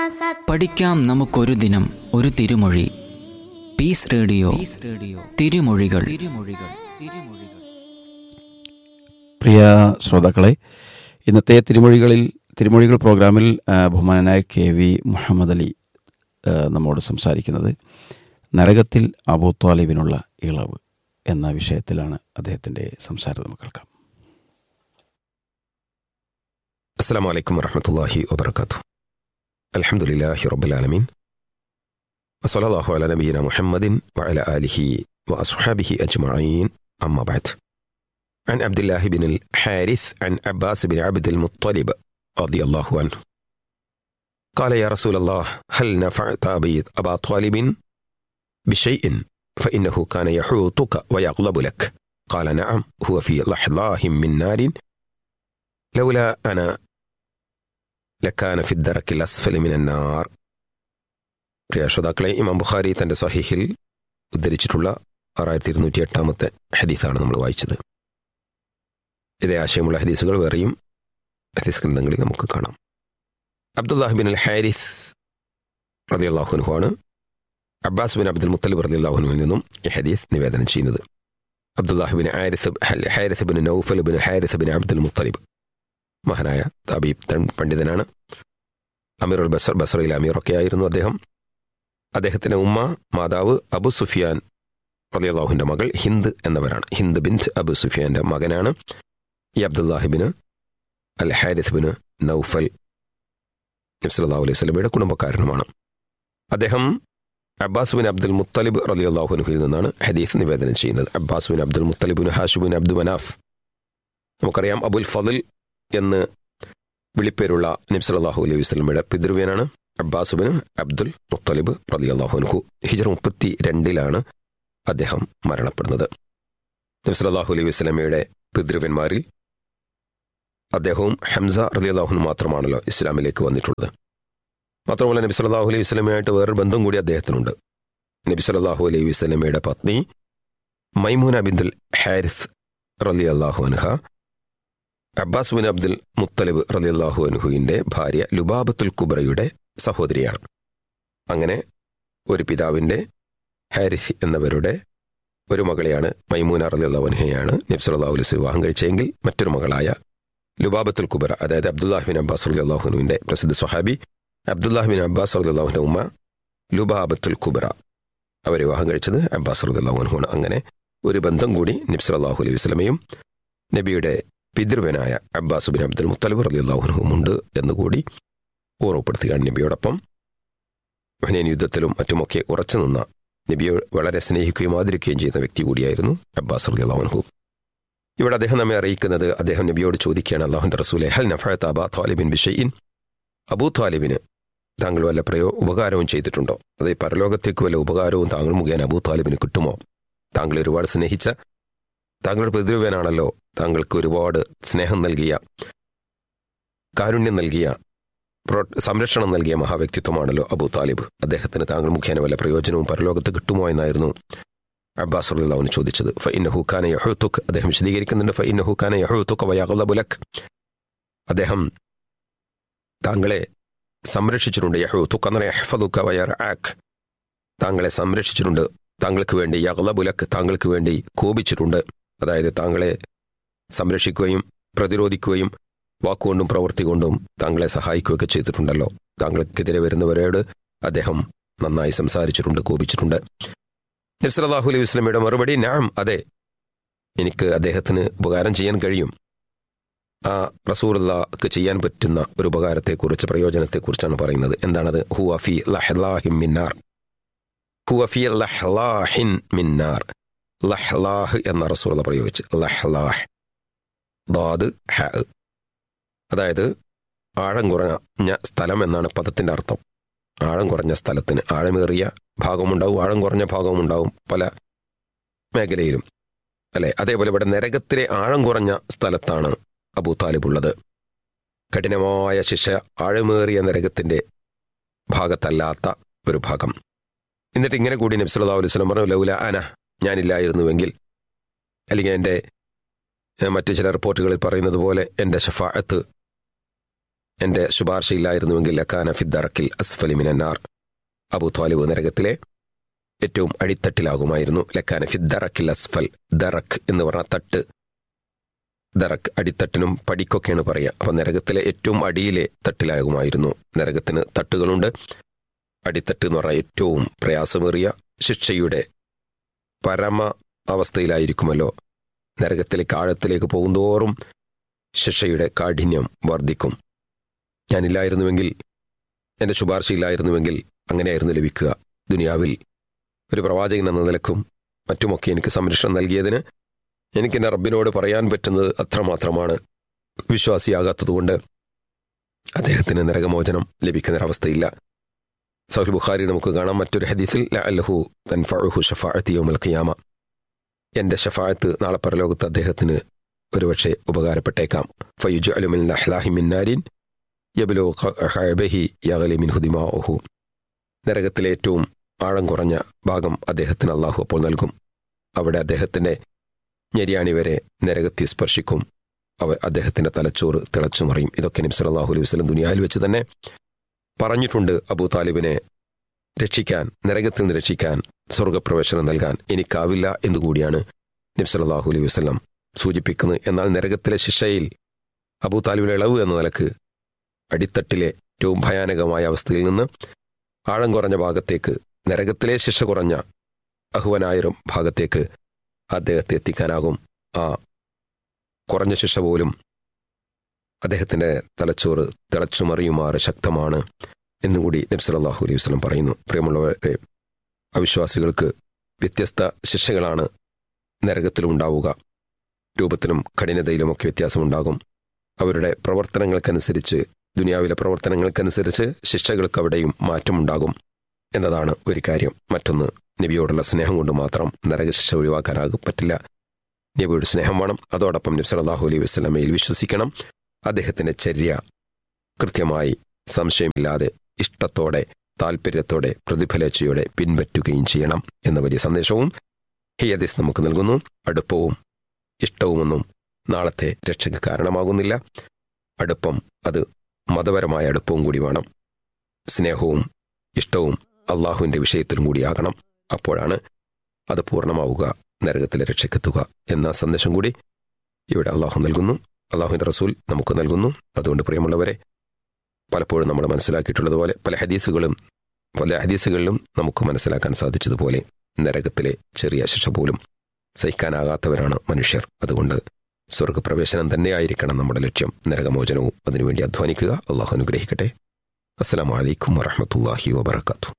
സത്യം പഠിക്കാം നമുക്കൊരു ദിനം ഒരു തിരുമൊഴി പീസ് റേഡിയോ റേഡിയോ തിരുമൊഴികൾ തിരുമൊഴികൾ തിരുമൊഴികൾ പ്രിയ ശ്രോതാക്കളെ ഇന്നത്തെ തിരുമൊഴികളിൽ തിരുമൊഴികൾ പ്രോഗ്രാമിൽ ആ, ബഹുമാനനായ കെ വി മുഹമ്മദ് അലി ആ, നമ്മോട് സംസാരിക്കുന്നത് നരകത്തിൽ അബൂ ത്വാലിബിനുള്ള ഇളവ് എന്ന വിഷയത്തിലാണ് അദ്ദേഹത്തിൻ്റെ സംസാരം നമുക്ക് കേൾക്കാം السلام عليكم ورحمة الله وبركاته الحمد لله رب العالمين وصلى الله على نبينا محمد وعلى آله وأصحابه أجمعين أما بعد عن عبد الله بن الحارث عن عباس بن عبد المطلب رضي الله عنه قال يا رسول الله هل نفعت أبي أبا طالب بشيء فإنه كان يحوطك ويغضب لك قال نعم هو في لحظاه من نار لولا أنا ലക്കാന ഫിദ്ദറക്കിൽ അസ്ഫലി മിനന്നാർ പ്രിയ ശ്രോതാക്കളെ ഇമാം ബുഖാരി തന്റെ സഹിഹിൽ ഉദ്ധരിച്ചിട്ടുള്ള ആറായിരത്തി ഇരുന്നൂറ്റി എട്ടാമത്തെ ഹദീസാണ് നമ്മൾ വായിച്ചത് ഇതേ ആശയമുള്ള ഹദീസുകൾ വേറെയും ഹദീസ് ഗ്രന്ഥങ്ങളിൽ നമുക്ക് കാണാം അബ്ദുല്ലാഹിബിൻ അൽ ഹാരിസ് റതി അള്ളാഹുനുഹു ആണ് അബ്ബാസ് ബിൻ അബ്ദുൽ മുത്തലിബ് റതി അള്ളാഹുനുവിൽ നിന്നും ഈ ഹദീസ് നിവേദനം ചെയ്യുന്നത് Abdullah ibn Harith Harith bin Nawfal bin Harith bin Abdul Muttalib മഹാനായ തബീബ് തൻ പണ്ഡിതനാണ് അമീറുൽ ബസർ ബസറയിൽ അമീറൊക്കെ ആയിരുന്നു അദ്ദേഹം അദ്ദേഹത്തിന്റെ ഉമ്മ മാതാവ് അബു സുഫിയാൻ റലിയല്ലാഹുവിന്റെ മകൾ ഹിന്ദ് എന്നവരാണ് ഹിന്ദ് ബിന്ദ് അബു സുഫിയാന്റെ മകനാണ് ഈ അബ്ദുല്ലാഹിബിന് അൽ ഹാരിസ് ബിന് നൌഫൽ നബ്സല്ലാഹു അലൈഹി സ്വലമയുടെ കുടുംബക്കാരനുമാണ് അദ്ദേഹം അബ്ബാസ് ബിൻ അബ്ദുൽ മുത്തലിബ് റലിയല്ലാഹുനുഹിൽ നിന്നാണ് ഹദീസ് നിവേദനം ചെയ്യുന്നത് അബ്ബാസ് ബിൻ അബ്ദുൽ മുത്തലിബിൻ ഹാഷുബിൻ അബ്ദു മനാഫ് നമുക്കറിയാം അബുൽ ഫضൽ എന്ന് വിളിപ്പേരുള്ള നബ്സലാഹു അലൈഹി വസ്ലമയുടെ പിതൃവ്യനാണ് അബ്ബാസുബിന് അബ്ദുൽ മുത്തലിബ് റതി അള്ളാഹുനുഹു ഹിജർ മുപ്പത്തി രണ്ടിലാണ് അദ്ദേഹം മരണപ്പെടുന്നത് നബ്സലാഹു അലൈഹി വസ്ലമയുടെ പിതൃവ്യന്മാരിൽ അദ്ദേഹവും ഹംസ റതി അള്ളാഹുന് മാത്രമാണല്ലോ ഇസ്ലാമിലേക്ക് വന്നിട്ടുള്ളത് മാത്രമല്ല നബി സല്ലാഹു അലൈഹി വസ്ലമയായിട്ട് വേറൊരു ബന്ധം കൂടി അദ്ദേഹത്തിനുണ്ട് നബി സല്ലാഹു അലൈഹി വസ്ലമയുടെ പത്നി മൈമൂന ബിന്ദുൽ ഹാരിസ് റലി അള്ളാഹു അൻഹ അബ്ബാസ് ബിൻ അബ്ദുൽ മുത്തലിബ് റലിയല്ലാഹു അൻഹുവിന്റെ ഭാര്യ ലുബാബത്തുൽ കുബ്രയുടെ സഹോദരിയാണ് അങ്ങനെ ഒരു പിതാവിന്റെ ഹാരിസ് എന്നവരുടെ ഒരു മകളെയാണ് മൈമൂന റലിയല്ലാഹു അൻഹയാണ് നബ്സല്ലാഹു അലൈഹി വിവാഹം കഴിച്ചെങ്കിൽ മറ്റൊരു മകളായ ലുബാബത്തുൽ കുബ്ര അതായത് അബ്ദുല്ലാഹിബിൻ അബ്ബാസ് റലിയല്ലാഹുനുവിന്റെ പ്രസിദ്ധ സ്വഹാബി അബ്ദുല്ലാഹിബിൻ അബ്ബാസ് റലിയല്ലാഹുവിന്റെ ഉമ്മ ലുബാബത്തുൽ കുബ്ര അവർ വിവാഹം കഴിച്ചത് അബ്ബാസ് റലിയല്ലാഹു അൻഹുവാണ് അങ്ങനെ ഒരു ബന്ധം കൂടി നബ്സല്ലാഹു അലൈഹി വസ്ലമയും നബിയുടെ പിതൃവനായ അബ്ബാസ് ബിൻ അബ്ദുൽ മുത്തലിബ് റലിയല്ലാഹുനുമുണ്ട് എന്നുകൂടി ഓർമ്മപ്പെടുത്തുകയാണ് നബിയോടൊപ്പം ഹുനൈൻ യുദ്ധത്തിലും മറ്റുമൊക്കെ ഉറച്ചു നിന്ന നബിയെ വളരെ സ്നേഹിക്കുകയും ആദരിക്കുകയും ചെയ്യുന്ന വ്യക്തി കൂടിയായിരുന്നു അബ്ബാസ് റലിയല്ലാഹുൻഹു ഇവിടെ അദ്ദേഹം നമ്മെ അറിയിക്കുന്നത് അദ്ദേഹം നബിയോട് ചോദിക്കുകയാണ് അള്ളാഹുന്റെ റസൂലെ ഹൽ നഫഅത്ത് അബാ താലിബിൻ ബിഷയിൻ അബൂ താലിബിന് താങ്കൾ വല്ല പ്രയോ ഉപകാരവും ചെയ്തിട്ടുണ്ടോ അത് പരലോകത്തേക്ക് വല്ല ഉപകാരവും താങ്കൾ മുഖേന അബൂ താലിബിന് കിട്ടുമോ താങ്കൾ ഒരുപാട് സ്നേഹിച്ച താങ്കളുടെ പിതൃവ്യനാണല്ലോ താങ്കൾക്ക് ഒരുപാട് സ്നേഹം നൽകിയ കാരുണ്യം നൽകിയ പ്രോ- സംരക്ഷണം നൽകിയ മഹാവ്യക്തിത്വമാണല്ലോ അബൂ താലിബ് അദ്ദേഹത്തിന് താങ്കൾ മുഖേന വല്ല പ്രയോജനവും പരലോകത്ത് കിട്ടുമോ എന്നായിരുന്നു അബ്ബാസ് റളിയല്ലാഹുവിന് ചോദിച്ചത് ഫഇന്നഹു കാന യഹൂതുക് അദ്ദേഹം വിശദീകരിക്കുന്നുണ്ട് ഫഇന്നഹു കാന യഹൂതുക വയഗ്ളബു ലക് അദ്ദേഹം താങ്കളെ സംരക്ഷിച്ചിട്ടുണ്ട് യഹൂതുക എന്ന് പറഞ്ഞാൽ യഹ്ഫദുക വയർആക് താങ്കളെ സംരക്ഷിച്ചിട്ടുണ്ട് താങ്കൾക്ക് വേണ്ടി യഗ്ളബുലക്ക് താങ്കൾക്ക് വേണ്ടി കോപിച്ചിട്ടുണ്ട് അതായത് താങ്കളെ സംരക്ഷിക്കുകയും പ്രതിരോധിക്കുകയും വാക്കുകൊണ്ടും പ്രവൃത്തി കൊണ്ടും താങ്കളെ സഹായിക്കുകയൊക്കെ ചെയ്തിട്ടുണ്ടല്ലോ താങ്കൾക്കെതിരെ വരുന്നവരോട് അദ്ദേഹം നന്നായി സംസാരിച്ചിട്ടുണ്ട് കോപിച്ചിട്ടുണ്ട് നബ്സലാഹു അലൈഹി വസ്ലമയുടെ മറുപടി നാം അതെ എനിക്ക് അദ്ദേഹത്തിന് ഉപകാരം ചെയ്യാൻ കഴിയും ആ റസൂലുള്ളാക്ക് ചെയ്യാൻ പറ്റുന്ന ഒരു ഉപകാരത്തെക്കുറിച്ച് പ്രയോജനത്തെക്കുറിച്ചാണ് പറയുന്നത് എന്താണത് ഹുവഫി ലഹ്ലാഹിം മിന്നാർ ഹുവഫി ലഹ്ലാഹിൻ മിന്നാർ ലഹ്ലാഹ് എന്ന റസൂല പ്രയോഗിച്ച് ലഹ്ലാഹ് ദാദ് ഹ അതായത് ആഴം കുറഞ്ഞ സ്ഥലം എന്നാണ് പദത്തിന്റെ അർത്ഥം ആഴം കുറഞ്ഞ സ്ഥലത്തിന് ആഴമേറിയ ഭാഗമുണ്ടാവും ആഴം കുറഞ്ഞ ഭാഗവും ഉണ്ടാവും പല മേഖലയിലും അല്ലെ അതേപോലെ ഇവിടെ നരകത്തിലെ ആഴം കുറഞ്ഞ സ്ഥലത്താണ് അബൂ താലിബ് ഉള്ളത് കഠിനമായ ശിക്ഷ ആഴമേറിയ നരകത്തിന്റെ ഭാഗത്തല്ലാത്ത ഒരു ഭാഗം എന്നിട്ട് ഇങ്ങനെ കൂടി നബി സല്ലല്ലാഹു അലൈഹി വസല്ലം പറഞ്ഞു ലൗല അന ഞാനില്ലായിരുന്നുവെങ്കിൽ അല്ലെങ്കിൽ എൻ്റെ ഏഹ്, മറ്റു ചില റിപ്പോർട്ടുകളിൽ പറയുന്നത് പോലെ എൻ്റെ ഷഫാഅത്ത് എൻ്റെ ശുപാർശയില്ലായിരുന്നുവെങ്കിൽ ലക്കാന ഫിദ്ദറക്കിൽ അസ്ഫലി മിനന്നാർ അബു ത്വാലിബ് നരകത്തിലെ ഏറ്റവും അടിത്തട്ടിലാകുമായിരുന്നു ലക്കാന ഫിദ്ദറക്കിൽ അസ്ഫൽ ദറക്ക് എന്ന് പറഞ്ഞ തട്ട് ദറക്ക് അടിത്തട്ടിനും പടിക്കൊക്കെയാണ് പറയുക അപ്പം നരകത്തിലെ ഏറ്റവും അടിയിലെ തട്ടിലാകുമായിരുന്നു നരകത്തിന് തട്ടുകളുണ്ട് അടിത്തട്ട് എന്ന് പറഞ്ഞാൽ ഏറ്റവും പ്രയാസമേറിയ ശിക്ഷയുടെ പരമ അവസ്ഥയിലായിരിക്കുമല്ലോ നരകത്തിലേക്ക് ആഴത്തിലേക്ക് പോകുന്തോറും ശിക്ഷയുടെ കാഠിന്യം വർദ്ധിക്കും ഞാനില്ലായിരുന്നുവെങ്കിൽ എൻ്റെ ശുപാർശയില്ലായിരുന്നുവെങ്കിൽ അങ്ങനെയായിരുന്നു ലഭിക്കുക ദുനിയാവിൽ ഒരു പ്രവാചകൻ എന്ന നിലക്കും മറ്റുമൊക്കെ എനിക്ക് സംരക്ഷണം നൽകിയതിന് എനിക്ക് എൻ്റെ റബ്ബിനോട് പറയാൻ പറ്റുന്നത് അത്രമാത്രമാണ് വിശ്വാസിയാകാത്തതുകൊണ്ട് അദ്ദേഹത്തിന് നരകമോചനം ലഭിക്കുന്നൊരവസ്ഥയില്ല സൗൽ ബുഖാരി നമുക്ക് കാണാം മറ്റൊരു ഹദീസിൽ അല്ലഹു തൻഫഅഹു ഷഫാഅത്തി യൗമൽ ഖിയാമ എൻ്റെ ഷഫാഅത്ത് നാളെ പരലോകത്ത് അദ്ദേഹത്തിന് ഒരുപക്ഷെ ഉപകാരപ്പെട്ടേക്കാം ഫയുജ് അലുമിൻ നഹ്ലാഹി മിന്നാരിൻ യബിലോ ഹബഹി യഗലി മിൻ ഹുദിമാഹു നരകത്തിലെ ഏറ്റവും ആഴം കുറഞ്ഞ ഭാഗം അദ്ദേഹത്തിന് അള്ളാഹു അപ്പോൾ നൽകും അവിടെ അദ്ദേഹത്തിന്റെ ഞെരിയാണി വരെ നരകത്തി സ്പർശിക്കും അവ അദ്ദേഹത്തിന്റെ തലച്ചോറ് തിളച്ചുമറിയും ഇതൊക്കെ നബി സല്ലല്ലാഹു അലൈഹി വസല്ലം ദുനിയാവിൽ വെച്ച് തന്നെ പറഞ്ഞിട്ടുണ്ട് അബൂ താലിബിനെ രക്ഷിക്കാൻ നരകത്തിൽ നിന്ന് രക്ഷിക്കാൻ സ്വർഗപ്രവേശനം നൽകാൻ എനിക്കാവില്ല എന്നുകൂടിയാണ് നബി സല്ലല്ലാഹു അലൈഹി വസല്ലം സൂചിപ്പിക്കുന്നത് എന്നാൽ നരകത്തിലെ ശിക്ഷയിൽ അബൂ താലിബിന്റെ ഇളവ് എന്ന നിലക്ക് അടിത്തട്ടിലെ ഏറ്റവും ഭയാനകമായ അവസ്ഥയിൽ നിന്ന് ആഴം കുറഞ്ഞ ഭാഗത്തേക്ക് നരകത്തിലെ ശിക്ഷ കുറഞ്ഞ അഹുവനായിരം ഭാഗത്തേക്ക് അദ്ദേഹത്തെ എത്തിക്കാനാകും ആ കുറഞ്ഞ ശിക്ഷ പോലും അദ്ദേഹത്തിന്റെ തലച്ചോറ് തിളച്ചുമറിയുമാറ് ശക്തമാണ് എന്നുകൂടി നബ്സലാഹു അലൈഹി വസ്ലം പറയുന്നു പ്രിയമുള്ളവരെ അവിശ്വാസികൾക്ക് വ്യത്യസ്ത ശിക്ഷകളാണ് നരകത്തിലുണ്ടാവുക രൂപത്തിലും കഠിനതയിലുമൊക്കെ വ്യത്യാസമുണ്ടാകും അവരുടെ പ്രവർത്തനങ്ങൾക്കനുസരിച്ച് ദുനിയാവിലെ പ്രവർത്തനങ്ങൾക്കനുസരിച്ച് ശിക്ഷകൾക്ക് അവിടെയും മാറ്റമുണ്ടാകും എന്നതാണ് ഒരു കാര്യം മറ്റൊന്ന് നബിയോടുള്ള സ്നേഹം കൊണ്ട് മാത്രം നരകശിക്ഷ ഒഴിവാക്കാനാകും പറ്റില്ല നബിയുടെ സ്നേഹം വേണം അതോടൊപ്പം നബി സല്ലല്ലാഹു അലൈഹി വസ്ലമയിൽ വിശ്വസിക്കണം അദ്ദേഹത്തിന്റെ ചര്യ കൃത്യമായി സംശയമില്ലാതെ ഇഷ്ടത്തോടെ താല്പര്യത്തോടെ പ്രതിഫലേച്ഛയോടെ പിൻപറ്റുകയും ചെയ്യണം എന്ന വലിയ സന്ദേശവും ഹിയദിസ് നമുക്ക് നൽകുന്നു അടുപ്പവും ഇഷ്ടവുമൊന്നും നാളത്തെ രക്ഷയ്ക്ക് കാരണമാകുന്നില്ല അടുപ്പം അത് മതപരമായ അടുപ്പവും കൂടി വേണം സ്നേഹവും ഇഷ്ടവും അള്ളാഹുവിന്റെ വിഷയത്തിലും കൂടിയാകണം അപ്പോഴാണ് അത് പൂർണ്ണമാവുക നരകത്തിലെ രക്ഷയ്ക്കെത്തുക എന്ന സന്ദേശം കൂടി ഇവിടെ അള്ളാഹു നൽകുന്നു അള്ളാഹുവിന്റെ റസൂൽ നമുക്ക് നൽകുന്നു അതുകൊണ്ട് പ്രിയമുള്ളവരെ പലപ്പോഴും നമ്മൾ മനസ്സിലാക്കിയിട്ടുള്ളതുപോലെ പല ഹദീസുകളും പല ഹദീസുകളിലും നമുക്ക് മനസ്സിലാക്കാൻ സാധിച്ചതുപോലെ നരകത്തിലെ ചെറിയ ശിക്ഷ പോലും സഹിക്കാനാകാത്തവരാണ് മനുഷ്യർ അതുകൊണ്ട് സ്വർഗപ്രവേശനം തന്നെയായിരിക്കണം നമ്മുടെ ലക്ഷ്യം നരകമോചനവും അതിനുവേണ്ടി അധ്വാനിക്കുക അള്ളാഹു അനുഗ്രഹിക്കട്ടെ അസ്സലാമു അലൈക്കും വറഹമത്തല്ലാഹി വബർക്കാത്തു